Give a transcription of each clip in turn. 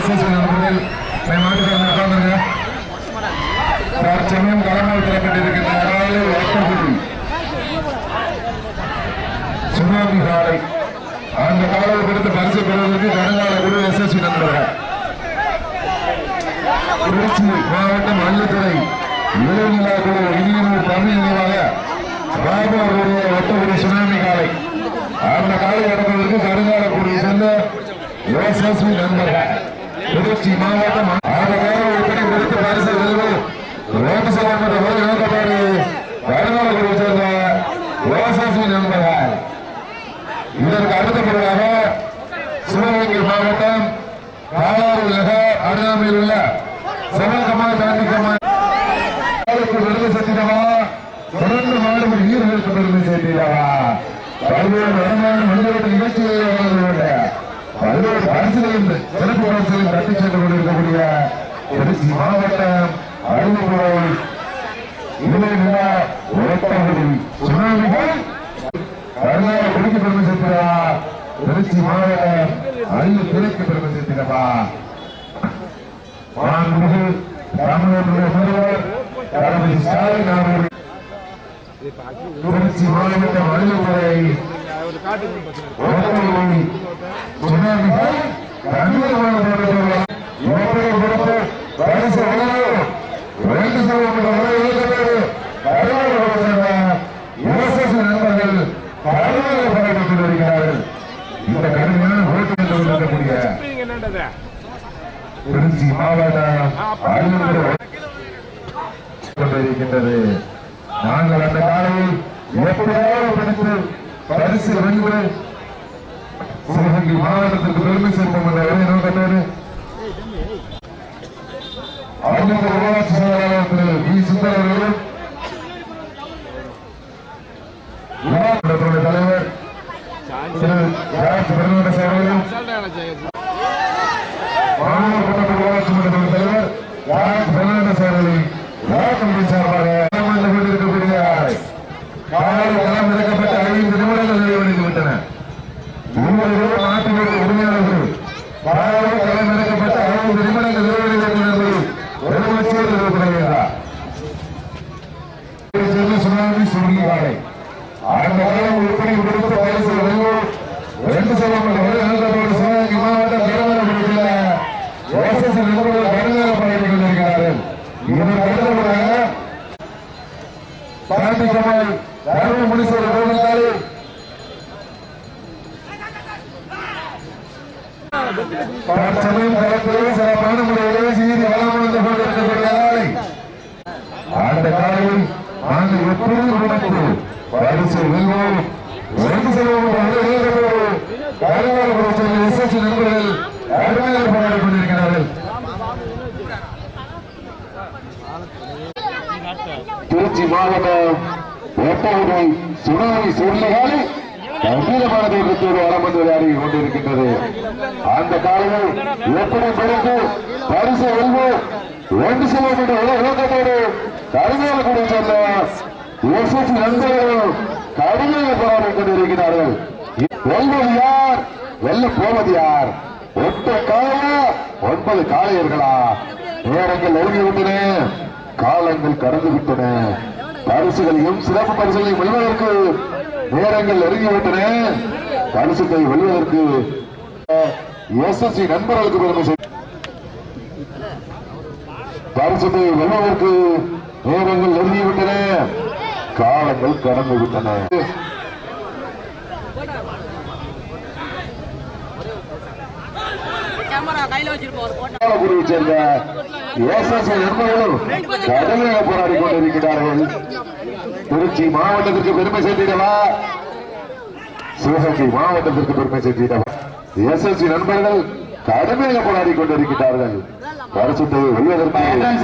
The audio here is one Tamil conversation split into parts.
எஸ்எஸ்சி நண்பர்கள் மாட்டுக்காரங்க உட்கார்ந்துருங்க தற்சமயம் களமாக திறக்கப்பட்டிருக்கின்ற காலை ஒட்டகுடி சுனாமி காலை அந்த காலையை கொடுத்து பரிசு பெறுவதற்கு கருங்கால குரு எஸ்எஸ்சி நண்பர்கள் திருச்சி மாவட்டம் அள்ளித்துறை இளைநிலா குழு இனியனூர் தமிழ் நினைவாக பாபு அவருடைய ஒட்டகுடி சுனாமி காலை அந்த காலை நடப்பதற்கு கருங்கால குடியை சேர்ந்த எஸ்எஸ்வி நண்பர்கள் திருச்சி மாவட்டம் அந்த காலை உட்பட கொடுத்து பரிசு வெல்வது லோகசபா மன்ற நோக்கப்பாடு கருங்கால குடியை சேர்ந்த எஸ்எஸ்வி நண்பர்கள் இதற்கு அடுத்தபடியாக சிவகங்கை மாவட்டம் காலாறு நகர் அருகாமையில் உள்ள சிவகமா காந்திகமா பெருமை சேர்த்திடவா தொடர்ந்து மாடும் வீரர்களுக்கு பெருமை சேர்த்திடவா பல்வேறு வருமான மனிதர்கள் நிகழ்ச்சிகளை வழங்குவதில்லை பல்வேறு பரிசுகளையும் சிறப்பு பரிசுகளையும் தட்டி சென்று கொண்டிருக்கக்கூடிய திருச்சி மாவட்டம் அருள்புரம் இதிலே நில ஓட்டகுடி சுனாமிகள் கருணாக குடிக்கு பெருமை சேர்த்திடவா திருச்சி மாவட்டம் அள்ளி திரைக்கு பெருமை சேர்த்திடவா மாண்புமிகு தமிழர்களுடைய முதல்வர் தளபதி ஸ்டாலின் அவர்கள் திருச்சி மாவட்டம் அள்ளித்துறை ஓட்டகுடி சுனாமிகள் கண்ணீரமான போராட்டம் எப்படி கொடுத்து பரிசு வழங்கும் ரெண்டு சதவீதம் வரை இயக்கப்பட்டு யுவசேஷ நண்பர்கள் கடுமையாக போராட்டம் கொண்டிருக்கிறார்கள் இந்த கடுமையான போராட்டத்தில் இருக்கக்கூடிய திருச்சி மாவட்டம் அரியலூர் கொண்டிருக்கின்றது நாங்கள் அந்த காலையில் எப்படியாவது பிடித்து பரிசு வென்று சிவகங்கை மாவட்டத்திற்கு பெருமை சேர்ப்போம் என்ற ஒரே நோக்கத்தோடு அரியலூர் ஊராட்சி செயலாளர் திரு வி சுந்தர் அவர்களும் விழாக்குழுவினுடைய தலைவர் திரு ஜார்ஜ் பெருமாள் அவர்களும் மாநில கூட்டத்தில் ஊராட்சி மன்றத்தின் தலைவர் ஜார்ஜ் பெர்னாண்டஸ் அவர்களை விழா கமிட்டி சார்பாக வந்து கொண்டிருக்கக்கூடிய காலை களம் இறக்கப்பட்ட ஐந்து நிமிடங்கள் நிறைவடைந்து விட்டன உங்களுடைய நாட்டினுடைய உரிமையாளர்கள் காலை களம் இறக்கப்பட்ட ஐந்து நிமிடங்கள் நிறைவடைந்து விட்டன என்பதை ஒருவச்சோடு இருக்கிறார் சுனாமி சுருங்கி காலை அந்த காலம் எப்படி கொடுத்து பரிசு வெல்வோம் ரெண்டு சொல்லுங்கள் ஒரு நிலத்தோடு சிவகங்கை மாவட்டம் பெருமளப்படுத்திய எஸ்எஸ் நிபுணர்கள் கடுமையாக பணியாற்றிக் கொண்டிருக்கிறார்கள் இதற்கு அடுத்தபடியாக பாண்டி கமல் தர்ம முனீஸ்வரர் கோவிந்தாலே தற்சமயம் களத்திலே சிறப்பான முறையிலே சீறி வளம் வந்து கொண்டிருக்கக்கூடிய நாளை அந்த காலையில் நாங்கள் எப்பொழுது கொடுத்து பரிசு வெல்வோம் ரெண்டு செல்வோம் கருவாள் பிரச்சனை எஸ்எஸ்சி நண்பர்கள் கடுமையாக போராடி கொண்டிருக்கிறார்கள் திருச்சி மாவட்டம் ஒட்டகுடி சுனாமி சூழ்நிலை கம்பீரமான தோற்றத்தோடு வளம் வந்து விளையாடி கொண்டிருக்கின்றது அந்த காலையில் எப்படி பிறகு பரிசு வெல்வோம் ரெண்டு செல்வோம் என்ற ஒரே நோக்கத்தோடு கருமையாக கூட சொன்ன எஸ்எஸ்சி நண்பர்கள் கடுமையாக போராடி கொண்டிருக்கிறார்கள் வெல்வது யார் வெல்ல போவது யார் ஒட்ட காலையா ஒன்பது காளையர்களா நேரங்கள் நெருங்கி விட்டன காலங்கள் கடந்து விட்டன பரிசுகளையும் சிறப்பு பரிசுகளையும் வெல்வதற்கு நேரங்கள் நெருங்கி விட்டன பரிசுகளை வெல்வதற்கு எஸ்எஸ்சி நண்பர்களுக்கு பெருமை செய் பரிசுத்தை வெல்வதற்கு நேரங்கள் நெருங்கி விட்டன காலங்கள் கடந்து விட்டன கேமரா கையில வச்சிருப்போம் ஒரு போட்டோ காலக்குடியை சேர்ந்த எஸ்எஸ் நண்பர்களும் கடுமையாக போராடி கொண்டிருக்கிறார்கள் திருச்சி மாவட்டத்திற்கு பெருமை சேர்த்திடவா சிவகங்கை மாவட்டத்திற்கு பெருமை சேர்த்திடவா எஸ்எஸ்சி நண்பர்கள் கடுமையாக போராடி கொண்டிருக்கிறார்கள் பரிசுத்தை வெல்வதற்கு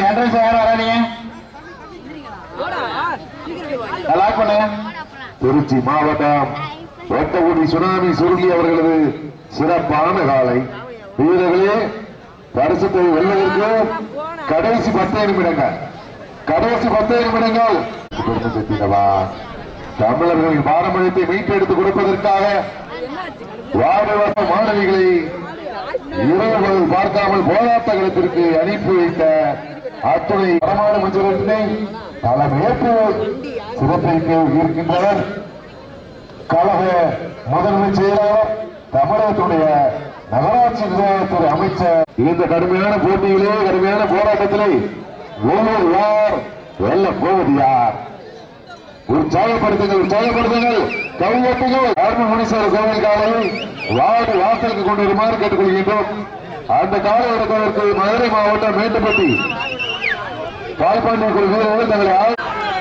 லாக் பண்ணு திருச்சி மாவட்டம் ஒட்டகுடி சுனாமி சுருளி அவர்களது சிறப்பான காலை வீரர்களே பரிசுத்தை வெல்வதற்கு கடைசி பத்து நிமிடங்கள் கடைசி பத்து நிமிடங்கள் பெருமை சேர்த்திடவா தமிழர்களின் பாரம்பரியத்தை மீட்டெடுத்து கொடுப்பதற்காக வாடவச மாணவிகளை இருபது பார்க்காமல் போராட்ட களத்திற்கு அனுப்பி வைத்த அத்துணை வடமாடு மஞ்சளத்தினை தலைமையேற்று சிறப்பிக்க இருக்கின்றனர் கழக முதன்மை செயலாளர் தமிழகத்துடைய நகராட்சி நிர்வாகத்துறை அமைச்சர் இந்த கடுமையான போட்டியிலே கடுமையான போராட்டத்திலே ஒவ்வொரு யார் வெல்ல போவது யார் உற்சாகப்படுத்துங்கள் உற்சாகப்படுத்துங்கள் கையெட்டுங்கள் ஆர்ம முனீஸ்வரர் கோவில் காலை வார்டு வாசலுக்கு கொண்டு வருமாறு கேட்டுக்கொள்கின்றோம் அந்த காலை எடுப்பதற்கு மதுரை மாவட்டம் மேட்டுப்பட்டி கால்பாண்டி குழு வீரர்கள் தங்களை ஆ-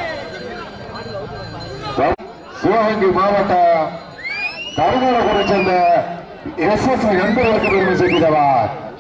சிவகங்கை மாவட்டம் கருமூலபுரை சேர்ந்த எஸ் எஸ் நண்பர்களுக்கு பெருமை சேர்க்கிறவா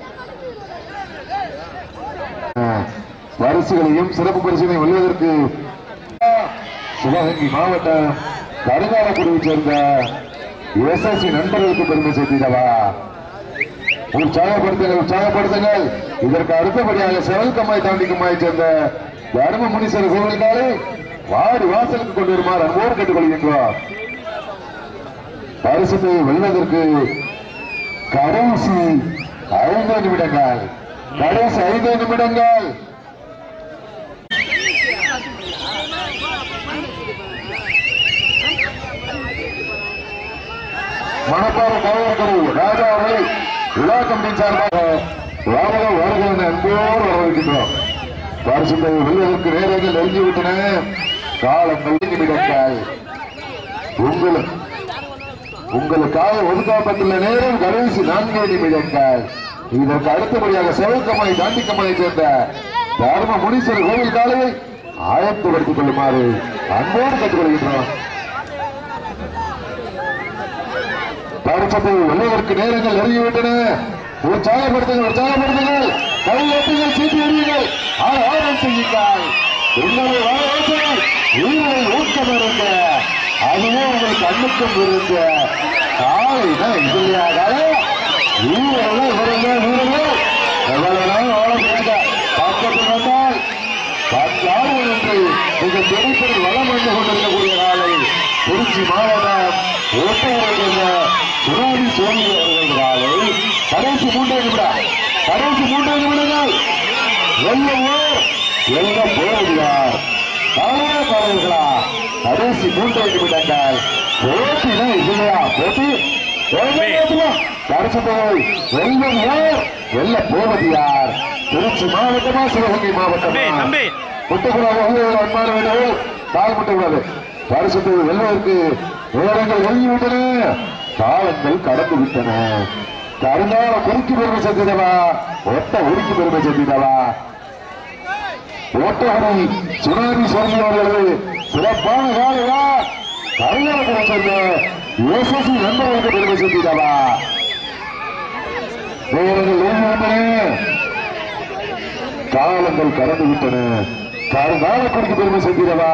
பரிசுகளையும் சிறப்பு பரிசுகளையும் வெல்வதற்கு சிவகங்கை மாவட்டம் கருங்காலக்குடியை சேர்ந்த எஸ் எஸ் நண்பர்களுக்கு பெருமை சேர்க்கிறவா உற்சாகப்படுத்துங்கள் உற்சாகப்படுத்துங்கள் இதற்கு அடுத்தபடியாக செவல் கம்மாய் தாண்டி கம்மாயை சேர்ந்த தர்ம முனீஸ்வரர் கோவிலுக்காலே வாடி வாசலுக்கு கொண்டு வருமாறு அன்போடு கேட்டுக்கொள்கின்றோம் பரிசுத்தை வெல்வதற்கு கடைசி ஐந்து நிமிடங்கள் கடைசி ஐந்து நிமிடங்கள் மணப்பாறை காவல்துறை ராஜா அவர்களை விழா கமிட்டியின் சார்பாக வாரக வருகை என அன்போடு வரவேற்கின்றோம் பரிசுத்தை வெல்வதற்கு நேரங்கள் நெருங்கிவிட்டன காலங்கள் நிமிடங்கள் உங்களுக்கு உங்களுக்காக ஒதுக்கப்பட்டுள்ள நேரம் கடைசி நான்கே நிமிடங்கள் இதற்கு அடுத்தபடியாக செவக்கமலை தாண்டிக்கமலை சேர்ந்த தர்ம முனீஸ்வரர் கோவில் காலையை ஆயத்தப்படுத்திக் கொள்ளுமாறு அன்போடு கேட்டுக்கொள்கின்றோம் பரிசத்தை வெல்வதற்கு நேரங்கள் நெருங்கிவிட்டன உற்சாகப்படுத்துங்கள் உற்சாகப்படுத்துங்கள் கையெட்டுங்கள் சீட்டி எறியுங்கள் ஆரம் செய்யுங்கள் உங்களை வாழ்த்துங்கள் உயிரை ஊக்கம் இருக்க அதுவே உங்கள் கண்ணுக்கும் இருக்க காலைனா இல்லையாக வீரர்கள் இருங்க வீரர்கள் எவ்வளவு நாள் வாழ முடியாத பக்கத்தில் வந்தால் பத்தாறு என்று மிக தெளிப்பதில் வளம் வந்து கொண்டிருக்கக்கூடிய காலை திருச்சி மாவட்டம் ஓட்டவர்கள் சுனாமி சோழி அவர்கள் காலை கடைசி மூன்றே நிமிடம் கடைசி மூன்றே நிமிடங்கள் வெள்ளவோ வெள்ள போகிறார் காலையா காலைகளா கடைசி மூன்றே நிமிடங்கள் போட்டினா இல்லையா போட்டி கடைசி போய் வெள்ளம் யார் வெள்ள போவது யார் திருச்சி மாவட்டமா சிவகங்கை மாவட்டமா தம்பி முட்டக்கூடாது அன்பான வேண்டுகோள் கால் முட்டக்கூடாது பரிசுத்தை வெல்வதற்கு நேரங்கள் ஒழுங்கிவிட்டன காலங்கள் கடந்து விட்டன கருங்கால குறுக்கி பெருமை செஞ்சிடவா ஒட்ட உருக்கி பெருமை செஞ்சிடவா ஓட்டகுடி சுனாமி சொல்கிறார்கள் சிறப்பான காலையா கருங்காலத்தை சொன்ன எஸ்எஸ்சி நண்பர்களுக்கு பெருமை செஞ்சிடவா நேரங்கள் ஒழுங்கிவிட்டன காலங்கள் கடந்து விட்டன கருங்கால குடிக்கு பெருமை செஞ்சிடவா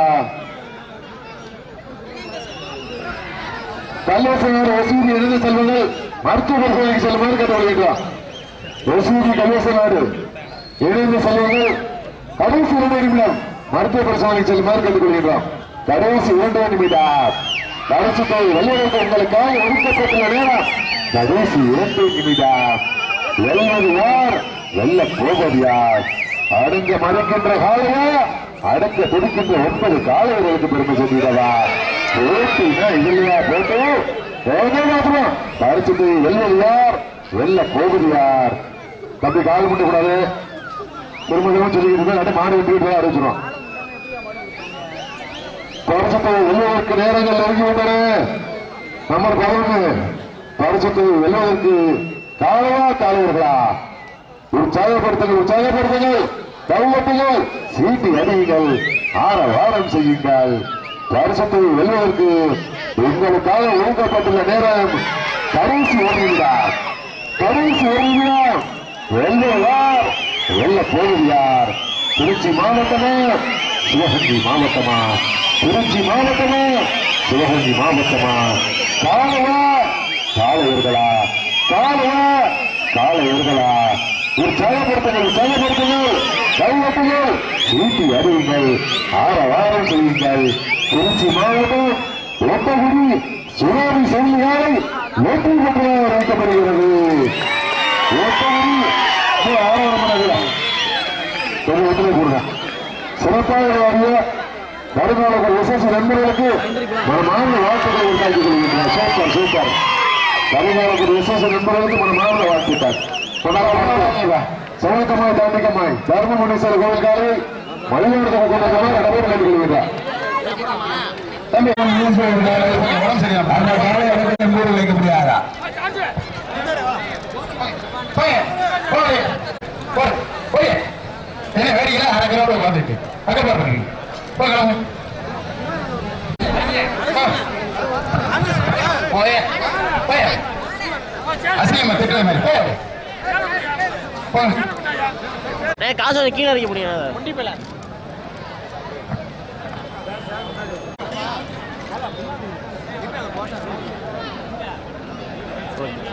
கல்யாசனார் ஒசூரி இணைந்த செல்வங்கள் மருத்துவ பரிசோதனைக்கு செல்லுமாறு கேட்டுக்கொள்கின்றோம் ஒசூரி கல்யாசனாடு இணைந்த செல்வங்கள் கடைசி இரண்டு நிமிடம் மருத்துவ பரிசோதனைக்கு செல்லுமாறு கேட்டுக்கொள்கின்றோம் கடைசி இரண்டு நிமிடம் கடைசி போய் வெள்ளையருக்கு உங்களுக்காக ஒதுக்கப்பட்டுள்ள நேரம் கடைசி இரண்டு நிமிடம் வெல்வது யார் வெல்ல போவது யார் அடங்க மறைக்கின்ற காலையா அடக்க துடிக்கின்ற ஒன்பது காலையர்களுக்கு பெருமை சொல்லிடவா போட்டினா இல்லையா போட்டு போதே மாத்திரம் பரிசுத்தை வெல்வது யார் வெல்ல போவது யார் தம்பி கால் முட்ட கூடாது திரும்ப திரும்ப சொல்லிக்கிட்டு இருந்தா இல்லாட்டி மாடு விட்டு அறிவிச்சிடும் பரிசுத்தை வெல்வதற்கு நேரங்கள் நெருங்கிவிட்டன நம்பர் பதினொன்று பரிசுத்தை வெல்வதற்கு காலையா காலையர்களா உற்சாகப்படுத்துங்கள் உற்சாகப்படுத்துங்கள் கையெட்டுங்கள் சீட்டி அடியுங்கள் ஆற வாரம் செய்யுங்கள் பரிசத்தை வெல்வதற்கு உங்களுக்காக ஒதுக்கப்பட்டுள்ள நேரம் கடைசி ஒரு நிமிடம் கடைசி ஒரு நிமிடம் வெல்லுவார் வெல்ல போவது யார் திருச்சி மாவட்டமா சிவகங்கை மாவட்டமா திருச்சி மாவட்டமா சிவகங்கை மாவட்டமா காலவா காலையர்களா காலவா காலையர்களா உற்சாகப்படுத்துங்கள் உற்சாகப்படுத்துங்கள் கைவட்டுங்கள் சீட்டி அறிவுங்கள் ஆரவாரம் செய்யுங்கள் திருச்சி மாவட்டம் ஒட்டகுடி சுனாமி செய்திகளை வெற்றி பெற்றதாக அறிவிக்கப்படுகிறது ஒட்டகுடி அப்படியே ஆரவாரம் பண்ணாதீங்க. கொஞ்சம் ஒத்துழைப்பு கொடுங்க சிறப்பாக விளையாடிய வருங்கால விசேஷ நண்பர்களுக்கு ஒரு மாநில வாழ்த்துக்களை உண்டாக்கி கொள்கின்றனர் சூப்பர் சூப்பர் வருங்கால விசேஷ நண்பர்களுக்கு ஒரு மாநில வாழ்த்துக்கள் சிவகமாய் தாண்டிக்கமாய் தர்ம முனீஸ்வரர் கோவில்காரை மலையாளத்தை கொண்டதமாக நடைபெற கண்டு கொள்கிறார் தம்பி உடம்பு சரியா அந்த காலை இடத்துல மூடு வைக்க முடியாதா போய் போய் போய் போய் என்ன வேடிக்கல அரை கிலோ வந்துட்டு அங்க பாருங்க போகலாம் போய் போய் அசிங்கமா திட்டுற மாதிரி போய் போய் ஏய், காசு வந்து கீழே இறக்கி முடியும்